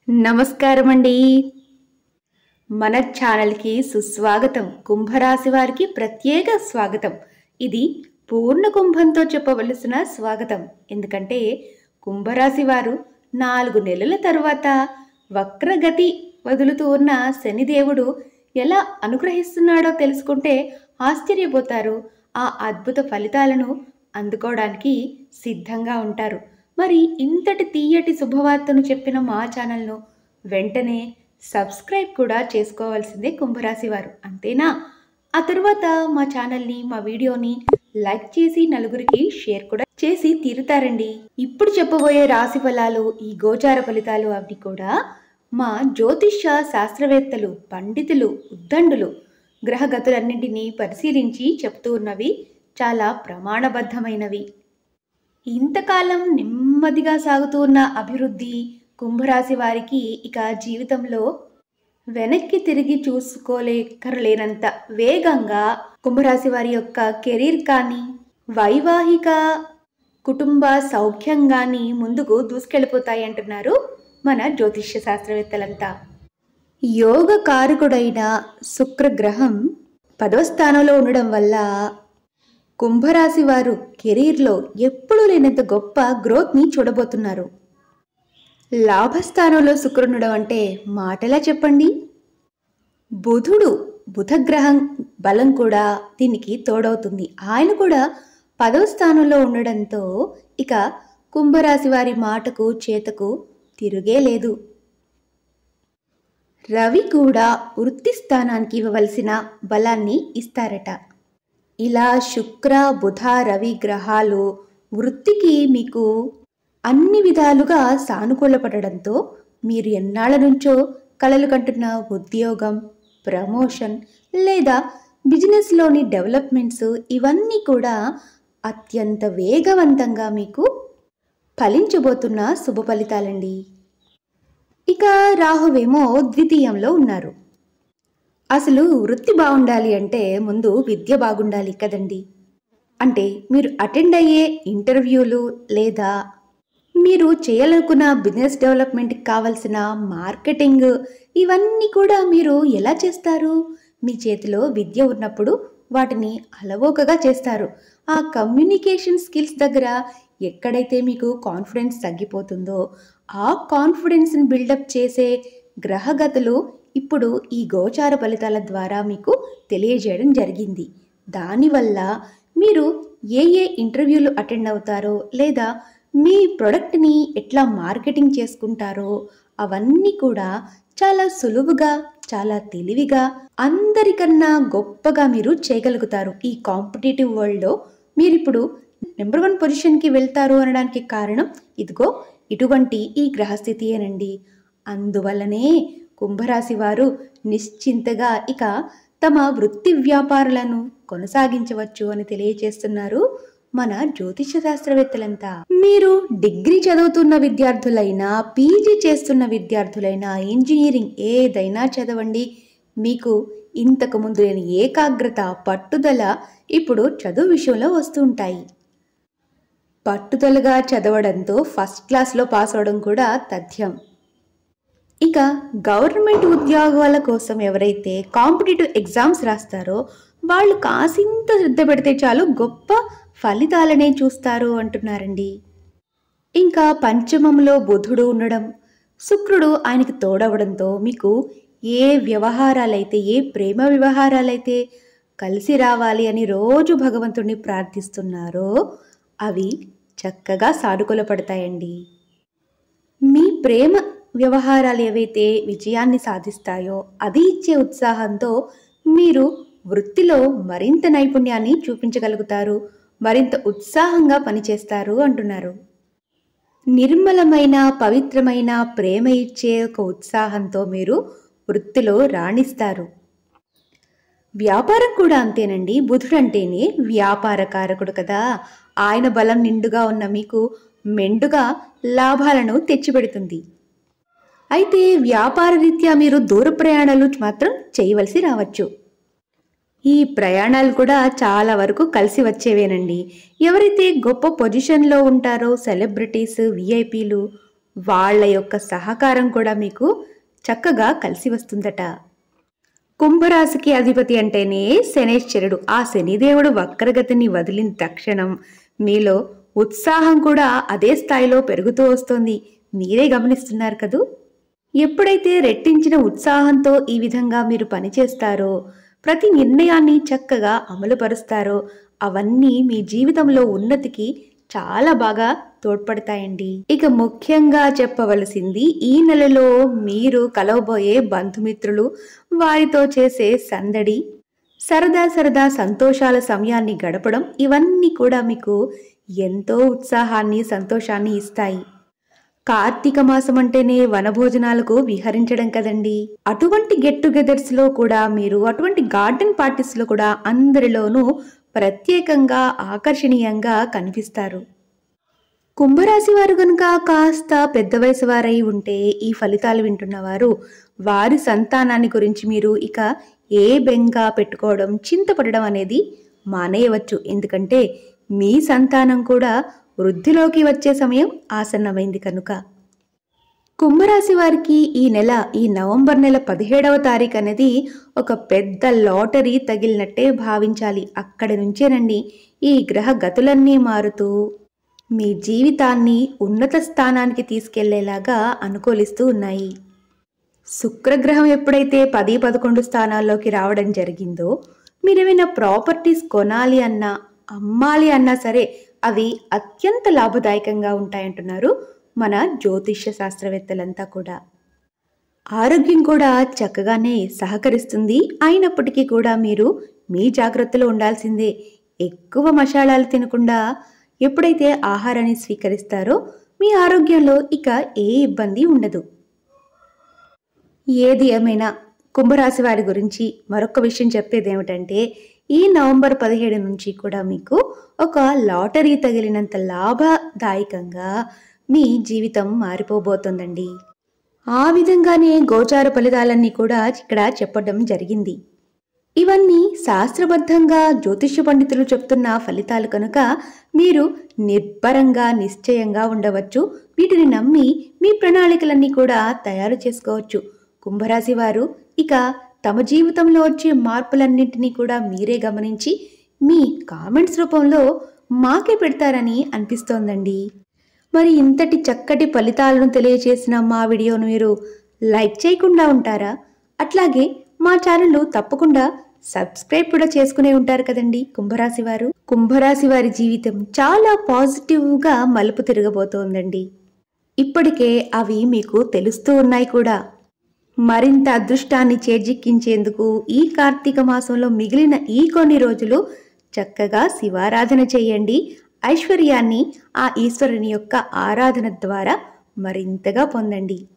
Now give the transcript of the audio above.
నమస్కారం అండి మన ఛానల్కి సుస్వాగతం కుంభరాశి వారికి ప్రత్యేక స్వాగతం ఇది పూర్ణ కుంభంతో చెప్పవలసిన స్వాగతం ఎందుకంటే కుంభరాశి వారు నాలుగు నెలల తరువాత వక్రగతి వదులుతూ ఉన్న శనిదేవుడు ఎలా అనుగ్రహిస్తున్నాడో తెలుసుకుంటే ఆశ్చర్యపోతారు ఆ అద్భుత ఫలితాలను అందుకోవడానికి సిద్ధంగా ఉంటారు మరి ఇంతటి తీయటి శుభవార్తను చెప్పిన మా ఛానల్ను వెంటనే సబ్స్క్రైబ్ కూడా చేసుకోవాల్సిందే కుంభరాశి వారు అంతేనా ఆ తరువాత మా ఛానల్ని మా వీడియోని లైక్ చేసి నలుగురికి షేర్ కూడా చేసి తీరుతారండి ఇప్పుడు చెప్పబోయే రాశి ఫలాలు ఈ గోచార ఫలితాలు అవి కూడా మా జ్యోతిష్య శాస్త్రవేత్తలు పండితులు ఉద్దండులు గ్రహగతులన్నింటినీ పరిశీలించి చెప్తూ ఉన్నవి చాలా ప్రమాణబద్ధమైనవి ఇంతకాలం నెమ్మదిగా సాగుతూ ఉన్న అభివృద్ధి కుంభరాశి వారికి ఇక జీవితంలో వెనక్కి తిరిగి చూసుకోలేకరలేనంత వేగంగా కుంభరాశి వారి యొక్క కెరీర్ కానీ వైవాహిక కుటుంబ సౌఖ్యం కానీ ముందుకు దూసుకెళ్ళిపోతాయి అంటున్నారు మన జ్యోతిష్య శాస్త్రవేత్తలంతా యోగ కారకుడైన శుక్రగ్రహం పదవ స్థానంలో ఉండడం వల్ల కుంభరాశి వారు కెరీర్లో ఎప్పుడూ లేనంత గొప్ప గ్రోత్ని చూడబోతున్నారు లాభస్థానంలో శుక్రునుడం అంటే మాటలా చెప్పండి బుధుడు బుధగ్రహం బలం కూడా దీనికి తోడవుతుంది ఆయన కూడా పదవ స్థానంలో ఉండడంతో ఇక కుంభరాశి వారి మాటకు చేతకు తిరుగే లేదు రవి కూడా వృత్తి స్థానానికి ఇవ్వవలసిన బలాన్ని ఇస్తారట ఇలా శుక్ర బుధ రవి గ్రహాలు వృత్తికి మీకు అన్ని విధాలుగా సానుకూలపడడంతో మీరు ఎన్నాళ్ళ నుంచో కలలు కంటున్న ఉద్యోగం ప్రమోషన్ లేదా బిజినెస్లోని డెవలప్మెంట్స్ ఇవన్నీ కూడా అత్యంత వేగవంతంగా మీకు ఫలించబోతున్న శుభ ఫలితాలండి ఇక రాహువేమో ద్వితీయంలో ఉన్నారు అసలు వృత్తి బాగుండాలి అంటే ముందు విద్య బాగుండాలి కదండి అంటే మీరు అటెండ్ అయ్యే ఇంటర్వ్యూలు లేదా మీరు చేయాలనుకున్న బిజినెస్ డెవలప్మెంట్కి కావాల్సిన మార్కెటింగ్ ఇవన్నీ కూడా మీరు ఎలా చేస్తారు మీ చేతిలో విద్య ఉన్నప్పుడు వాటిని అలవోకగా చేస్తారు ఆ కమ్యూనికేషన్ స్కిల్స్ దగ్గర ఎక్కడైతే మీకు కాన్ఫిడెన్స్ తగ్గిపోతుందో ఆ కాన్ఫిడెన్స్ని బిల్డప్ చేసే గ్రహగతులు ఇప్పుడు ఈ గోచార ఫలితాల ద్వారా మీకు తెలియజేయడం జరిగింది దానివల్ల మీరు ఏ ఏ ఇంటర్వ్యూలు అటెండ్ అవుతారో లేదా మీ ప్రొడక్ట్ని ఎట్లా మార్కెటింగ్ చేసుకుంటారో అవన్నీ కూడా చాలా సులువుగా చాలా తెలివిగా అందరికన్నా గొప్పగా మీరు చేయగలుగుతారు ఈ కాంపిటేటివ్ వరల్డ్లో మీరు ఇప్పుడు నెంబర్ వన్ పొజిషన్కి వెళ్తారు అనడానికి కారణం ఇదిగో ఇటువంటి ఈ గ్రహస్థితి అనండి అందువల్లనే కుంభరాశి వారు నిశ్చింతగా ఇక తమ వృత్తి వ్యాపారాలను కొనసాగించవచ్చు అని తెలియజేస్తున్నారు మన జ్యోతిష శాస్త్రవేత్తలంతా మీరు డిగ్రీ చదువుతున్న విద్యార్థులైనా పీజీ చేస్తున్న విద్యార్థులైనా ఇంజనీరింగ్ ఏదైనా చదవండి మీకు ఇంతకు ముందు లేని ఏకాగ్రత పట్టుదల ఇప్పుడు చదువు విషయంలో వస్తుంటాయి పట్టుదలగా చదవడంతో ఫస్ట్ క్లాస్లో పాస్ అవడం కూడా తథ్యం ఇక గవర్నమెంట్ ఉద్యోగాల కోసం ఎవరైతే కాంపిటేటివ్ ఎగ్జామ్స్ రాస్తారో వాళ్ళు కాసింత శ్రద్ధ పెడితే చాలు గొప్ప ఫలితాలనే చూస్తారు అంటున్నారండి ఇంకా పంచమంలో బుధుడు ఉండడం శుక్రుడు ఆయనకి తోడవడంతో మీకు ఏ వ్యవహారాలైతే ఏ ప్రేమ వ్యవహారాలైతే కలిసి రావాలి అని రోజు భగవంతుడిని ప్రార్థిస్తున్నారో అవి చక్కగా సానుకూల పడతాయండి మీ ప్రేమ వ్యవహారాలు ఏవైతే విజయాన్ని సాధిస్తాయో అది ఇచ్చే ఉత్సాహంతో మీరు వృత్తిలో మరింత నైపుణ్యాన్ని చూపించగలుగుతారు మరింత ఉత్సాహంగా పనిచేస్తారు అంటున్నారు నిర్మలమైన పవిత్రమైన ప్రేమ ఇచ్చే ఒక ఉత్సాహంతో మీరు వృత్తిలో రాణిస్తారు వ్యాపారం కూడా అంతేనండి బుధుడు అంటేనే వ్యాపార కారకుడు కదా ఆయన బలం నిండుగా ఉన్న మీకు మెండుగా లాభాలను తెచ్చిపెడుతుంది అయితే వ్యాపార రీత్యా మీరు దూర ప్రయాణాలు మాత్రం చేయవలసి రావచ్చు ఈ ప్రయాణాలు కూడా చాలా వరకు కలిసి వచ్చేవేనండి ఎవరైతే గొప్ప పొజిషన్లో ఉంటారో సెలబ్రిటీస్ విఐపీలు వాళ్ళ యొక్క సహకారం కూడా మీకు చక్కగా కలిసి వస్తుందట కుంభరాశికి అధిపతి అంటేనే శనేశ్వరుడు ఆ శనిదేవుడు వక్రగతిని వదిలిన తక్షణం మీలో ఉత్సాహం కూడా అదే స్థాయిలో పెరుగుతూ వస్తోంది మీరే గమనిస్తున్నారు కదూ ఎప్పుడైతే రెట్టించిన ఉత్సాహంతో ఈ విధంగా మీరు పనిచేస్తారో ప్రతి నిర్ణయాన్ని చక్కగా అమలుపరుస్తారో అవన్నీ మీ జీవితంలో ఉన్నతికి చాలా బాగా తోడ్పడతాయండి ఇక ముఖ్యంగా చెప్పవలసింది ఈ నెలలో మీరు కలవబోయే బంధుమిత్రులు వారితో చేసే సందడి సరదా సరదా సంతోషాల సమయాన్ని గడపడం ఇవన్నీ కూడా మీకు ఎంతో ఉత్సాహాన్ని సంతోషాన్ని ఇస్తాయి కార్తీక మాసం అంటేనే వనభోజనాలకు విహరించడం కదండి అటువంటి గెట్ టుగెదర్స్ లో కూడా మీరు అటువంటి గార్డెన్ పార్టీస్ లో కూడా అందరిలోనూ ప్రత్యేకంగా ఆకర్షణీయంగా కనిపిస్తారు కుంభరాశి వారు కనుక కాస్త పెద్ద వయసు వారై ఉంటే ఈ ఫలితాలు వింటున్నవారు వారి సంతానాన్ని గురించి మీరు ఇక ఏ బెంగ పెట్టుకోవడం చింతపడడం అనేది మానేయవచ్చు ఎందుకంటే మీ సంతానం కూడా వృద్ధిలోకి వచ్చే సమయం ఆసన్నమైంది కనుక కుంభరాశి వారికి ఈ నెల ఈ నవంబర్ నెల పదిహేడవ తారీఖు అనేది ఒక పెద్ద లాటరీ తగిలినట్టే భావించాలి అక్కడి నుంచేనండి ఈ గ్రహ గతులన్నీ మారుతూ మీ జీవితాన్ని ఉన్నత స్థానానికి తీసుకెళ్లేలాగా అనుకూలిస్తూ ఉన్నాయి శుక్రగ్రహం ఎప్పుడైతే పది పదకొండు స్థానాల్లోకి రావడం జరిగిందో మీరేమైనా ప్రాపర్టీస్ కొనాలి అన్నా అమ్మాలి అన్నా సరే అవి అత్యంత లాభదాయకంగా ఉంటాయంటున్నారు మన జ్యోతిష్య శాస్త్రవేత్తలంతా కూడా ఆరోగ్యం కూడా చక్కగానే సహకరిస్తుంది అయినప్పటికీ కూడా మీరు మీ జాగ్రత్తలో ఉండాల్సిందే ఎక్కువ మసాలాలు తినకుండా ఎప్పుడైతే ఆహారాన్ని స్వీకరిస్తారో మీ ఆరోగ్యంలో ఇక ఏ ఇబ్బంది ఉండదు ఏది ఏమైనా కుంభరాశి వారి గురించి మరొక విషయం చెప్పేది ఏమిటంటే ఈ నవంబర్ పదిహేడు నుంచి కూడా మీకు ఒక లాటరీ తగిలినంత లాభదాయకంగా మీ జీవితం మారిపోబోతోందండి ఆ విధంగానే గోచార ఫలితాలన్నీ కూడా ఇక్కడ చెప్పడం జరిగింది ఇవన్నీ శాస్త్రబద్ధంగా జ్యోతిష్య పండితులు చెప్తున్న ఫలితాలు కనుక మీరు నిర్భరంగా నిశ్చయంగా ఉండవచ్చు వీటిని నమ్మి మీ ప్రణాళికలన్నీ కూడా తయారు చేసుకోవచ్చు కుంభరాశి వారు ఇక తమ జీవితంలో వచ్చే మార్పులన్నింటినీ కూడా మీరే గమనించి మీ కామెంట్స్ రూపంలో మాకే పెడతారని అనిపిస్తోందండి మరి ఇంతటి చక్కటి ఫలితాలను తెలియజేసిన మా వీడియోను మీరు లైక్ చేయకుండా ఉంటారా అట్లాగే మా ఛానల్ తప్పకుండా సబ్స్క్రైబ్ కూడా చేసుకునే ఉంటారు కదండి కుంభరాశి వారు కుంభరాశి వారి జీవితం చాలా పాజిటివ్గా మలుపు తిరగబోతోందండి ఇప్పటికే అవి మీకు తెలుస్తూ ఉన్నాయి కూడా మరింత అదృష్టాన్ని చేజిక్కించేందుకు ఈ కార్తీక మాసంలో మిగిలిన ఈ కొన్ని రోజులు చక్కగా శివారాధన చేయండి ఐశ్వర్యాన్ని ఆ ఈశ్వరుని యొక్క ఆరాధన ద్వారా మరింతగా పొందండి